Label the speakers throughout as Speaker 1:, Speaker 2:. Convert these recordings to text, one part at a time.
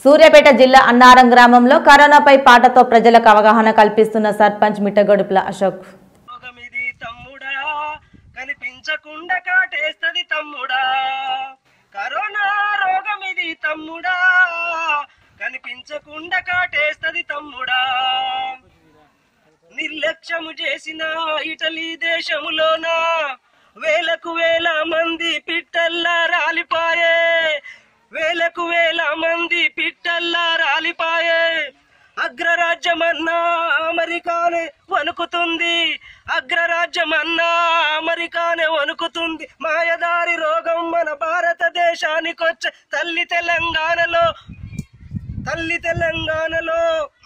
Speaker 1: సూర్యాపేట జిల్లా అన్నారం గ్రామంలో కరోనాపై పాటతో ప్రజలకు అవగాహన కల్పిస్తున్న సర్పంచ్ మిట్టగొడుపుల అశోక్
Speaker 2: రోగమిది తమ్ముడా కనిపించకుండా కాటేస్తది తమ్ముడా కరోనా రోగమిది తమ్ముడా కనిపించకుండా కాటేస్తది తమ్ముడా నిర్లక్ష్యము చేసిన ఇటలీ దేశములోన వేలకు వేల మంది పిట్టల్లా రాలిపాయే వేలకు వేల మంది పిట్టల్లా రాలిపాయే అగ్రరాజ్యమన్నా అమెరికానే వణుకుతుంది అగ్రరాజ్యమన్నా అమెరికానే వణుకుతుంది మాయదారి రోగం మన భారతదేశానికొచ్చే తల్లి తెలంగాణలో తల్లి తెలంగాణలో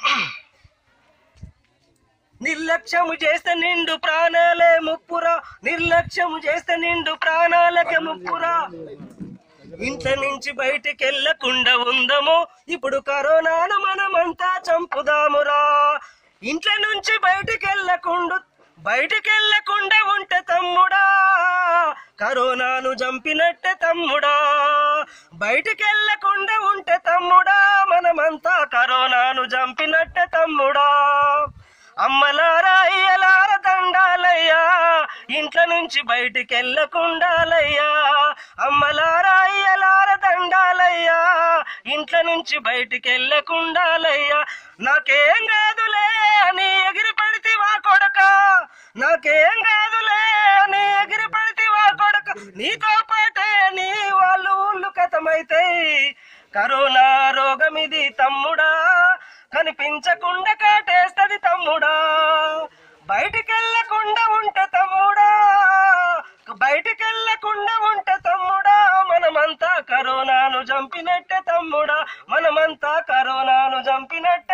Speaker 2: నిర్లక్ష్యము చేస్తే నిండు ప్రాణాలే ముప్పురా నిర్లక్ష్యము చేస్తే నిండు ప్రాణాలకే ముప్పురా ఇంట్లో నుంచి బయటికి వెళ్ళకుండా ఉందము ఇప్పుడు కరోనాను మనమంతా చంపుదామురా ఇంట్లో నుంచి బయటికి వెళ్ళకుండా బయటికి వెళ్ళకుండా ఉంటే తమ్ముడా కరోనాను చంపినట్టే తమ్ముడా బయటికి వెళ్ళకుండా ఉంటే తమ్ముడా మనమంతా కరోనాను చంపినట్టే తమ్ముడా అమ్మలారా అయ్యలార దండాలయ్యా ఇంట్లో నుంచి బయటికి వెళ్ళకుండాలయ్యా అమ్మలారా అయ్యలార దండాలయ్యా ఇంట్లో నుంచి బయటికి వెళ్ళకుండాలయ్యా నాకేం కాదులే అని ఎగిరి పడితివా కొడక నాకేం కాదులే అని ఎగిరి పడితివా కొడక నీతో పాటే నీ వాళ్ళు ఊళ్ళు కథమైతాయి కరోనా రోగం ఇది తమ్ముడా కనిపించకుండా కాటేస్తది తమ్ముడా బయటికెళ్ళకుండా ఉంటే తమ్ముడా బయటికెళ్ళకుండా ఉంటే తమ్ముడా మనమంతా కరోనాను చంపినట్టే తమ్ముడా మనమంతా కరోనాను చంపినట్టే